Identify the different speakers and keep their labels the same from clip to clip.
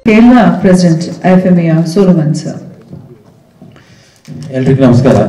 Speaker 1: Kerala president IFMA Solomon sir
Speaker 2: ಎಲ್ರಿಗೂ ನಮಸ್ಕಾರ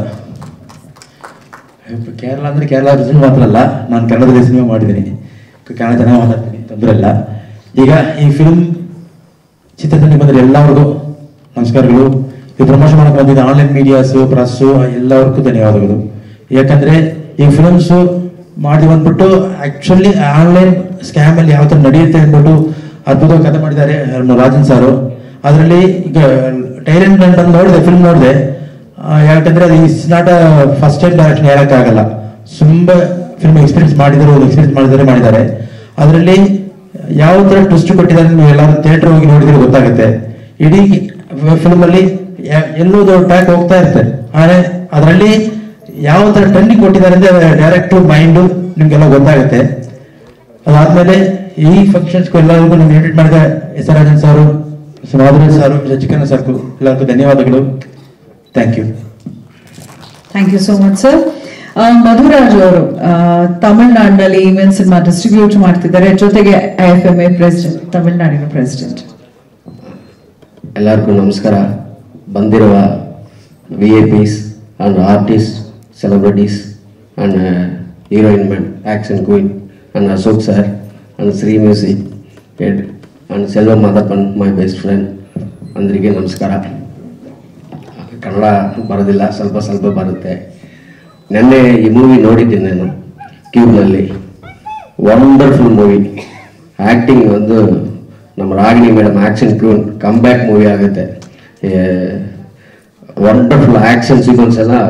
Speaker 2: ಕೇರಳ ಅಂದರೆ ಕೇರಳ ರಿಸಲ್ಟ್ ಮಾತ್ರ ಅಲ್ಲ ನಾನು ಕನ್ನಡದಲ್ಲಿ ಸಿನಿಮಾ ಮಾಡಿದ್ದೀನಿ ಕನ್ನಡ ಜನ ಮಾತಾಡ್ತೀನಿ ತೊಂದರೆ ಇಲ್ಲ ಈಗ ಈ ಫಿಲ್ಮ್ ಚಿತ್ರತಂಡ ಬಂದರೆ ಎಲ್ಲರಿಗೂ ನಮಸ್ಕಾರಗಳು ಈ ಪ್ರಮೋಷನ್ ಮಾಡಕ್ಕೆ ಬಂದಿದ್ದ ಆನ್ಲೈನ್ ಮೀಡಿಯಾಸು ಪ್ರೆಸ್ಸು ಎಲ್ಲರಿಗೂ ಧನ್ಯವಾದಗಳು ಯಾಕಂದ್ರೆ ಈ ಫಿಲ್ಮ್ಸು ಮಾಡಿ ಬಂದ್ಬಿಟ್ಟು ಆಕ್ಚುಲಿ ಆನ್ಲೈನ್ ಸ್ಕ್ಯಾಮ್ ಅಲ್ಲಿ ಯಾವ ಥರ ನಡೆಯುತ್ತೆ ಅಂದ್ಬಿಟ್ಟು ಅದ್ಭುತವಾಗಿ ಕಥೆ ಮಾಡಿದ್ದಾರೆ ನಮ್ಮ ರಾಜನ್ ಸಾರು ಅದರಲ್ಲಿ ಈಗ ಟೈಲೆಂಟ್ ನಾನು ನೋಡಿದೆ ಫಿಲ್ಮ್ ನೋಡಿದೆ ಯಾಕಂದ್ರೆ ಅದು is not a first time direction ಹೇಳಕ್ಕಾಗಲ್ಲ ತುಂಬ ಫಿಲ್ಮ್ ಎಕ್ಸ್ಪೀರಿಯನ್ಸ್ ಮಾಡಿದ್ರು ಎಕ್ಸ್ಪೀರಿಯನ್ಸ್ ಮಾಡಿದರೆ ಮಾಡಿದ್ದಾರೆ ಅದರಲ್ಲಿ ಯಾವ ತರ ಟ್ವಿಸ್ಟ್ ಕೊಟ್ಟಿದ್ದಾರೆ ನೀವು ಎಲ್ಲರೂ ಥಿಯೇಟರ್ ಹೋಗಿ ನೋಡಿದ್ರೆ ಗೊತ್ತಾಗುತ್ತೆ ಇಡೀ ಫಿಲ್ಮ್ ಅಲ್ಲಿ ಯ- ಎಲ್ಲೋ ಟ್ರ್ಯಾಕ್ ಹೋಗ್ತಾ ಇರುತ್ತೆ ಆದ್ರೆ ಅದರಲ್ಲಿ ಯಾವ ತರ ಟರ್ನಿಂಗ್ ಕೊಟ್ಟಿದ್ದಾರೆ ಅಂದ್ರೆ ಡೈರೆಕ್ಟ್ ಮೈಂಡ್ ನಿಮ್ಗೆಲ್ಲ ಗೊತ್ತಾಗುತ್ತೆ ಅದಾದ್ಮೇಲೆ ಈ ಫಂಕ್ಷನ್ಸ್ ಎಲ್ಲರಿಗೂ ನೀವು ಇನ್ವೈಟ್ ಮಾಡಿದ ಎಸ್ ಆರ್ ರಾಜನ್ ಸಾರು ಮಾಧುರಿ ಸಾರು ಚಿಕನ್ ಸರ್ಕು ಎಲ್ಲರಿಗೂ ಧನ್ಯವಾದಗಳು thank you
Speaker 1: thank you so much sir Madhuraj ಅವರು ಆ, ತಮಿಳ್ನಾಡಿನಲ್ಲಿ ಈವೆಂಟ್ ಸಿನಿಮಾ ಡಿಸ್ಟ್ರಿಬ್ಯೂಟ್ ಮಾಡ್ತಿದ್ದಾರೆ ಜೊತೆಗೆ ಐಎಫ್ಎಂಎ ಪ್ರೆಸಿಡೆಂಟ್ ತಮಿಳ್ನಾಡಿನ ಪ್ರೆಸಿಡೆಂಟ್
Speaker 3: ಎಲ್ಲರಿಗೂ ನಮಸ್ಕಾರ ಬಂದಿರುವ V I Ps and artist celebrities and heroine man action queen and Ashok sir and Shri music head and Selva Madappan my best friend ಅಂದ್ರಿಗೆ ನಮಸ್ಕಾರ ಕನ್ನಡ ಬರೋದಿಲ್ಲ ಸ್ವಲ್ಪ ಸ್ವಲ್ಪ ಬರುತ್ತೆ ನೆನ್ನೆ ಈ ಮೂವಿ ನೋಡಿದ್ದೀನಿ ನಾನು ಕ್ಯೂಬ್ನಲ್ಲಿ ವಂಡರ್ಫುಲ್ ಮೂವಿ ಆ್ಯಕ್ಟಿಂಗ್ ಒಂದು ನಮ್ಮ Ragini madam action queen come back movie ಆಗುತ್ತೆ ವಂಡರ್ಫುಲ್ ಆ್ಯಕ್ಷನ್ ಸೀಕ್ವೆನ್ಸ್ ಎಲ್ಲ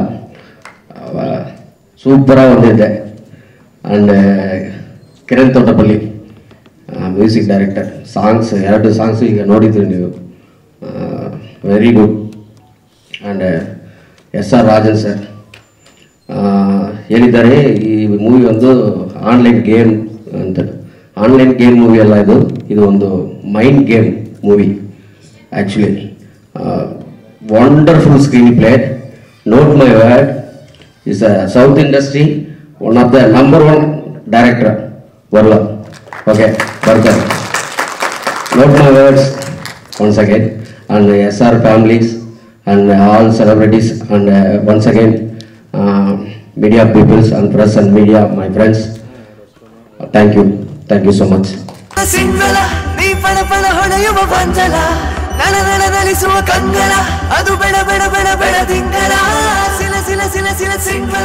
Speaker 3: ಸೂಪರಾಗಿ ಬಂದಿದೆ and Kiran Thotapalli music director songs ಎರಡು ಸಾಂಗ್ಸ್ ಈಗ ನೋಡಿದ್ರಿ ನೀವು very good and S R Rajan sir ಹೇಳಿದ್ದಾರೆ ಈ ಮೂವಿ ಒಂದು ಆನ್ಲೈನ್ ಗೇಮ್ ಅಂತ ಆನ್ಲೈನ್ ಗೇಮ್ ಮೂವಿ ಅಲ್ಲ ಇದು ಇದು ಒಂದು mind game movie actually wonderful screenplay note my word is a south industry one of the number one director ವರ್ಲ okay ಬರ್ತಾರೆ note my words once again and SR families and all celebrities and uh, once again uh, media peoples and press and media my friends thank you thank you so much
Speaker 4: ಸಿಂಗಲ ನೀ ಪಣ ಪಣ ಹೊಳೆಯುವ ಬಂಜಲ ನಳ ನಳ ನಲಿಸುವ ಕಂಗಳ ಅದು ಬೆಳ ಬೆಳ ಬೆಳ ಬೆಳದಿಂಗಳ ಸಿಲ ಸಿಲ ಸಿಲ ಸಿಲ ಸಿಂಗಲ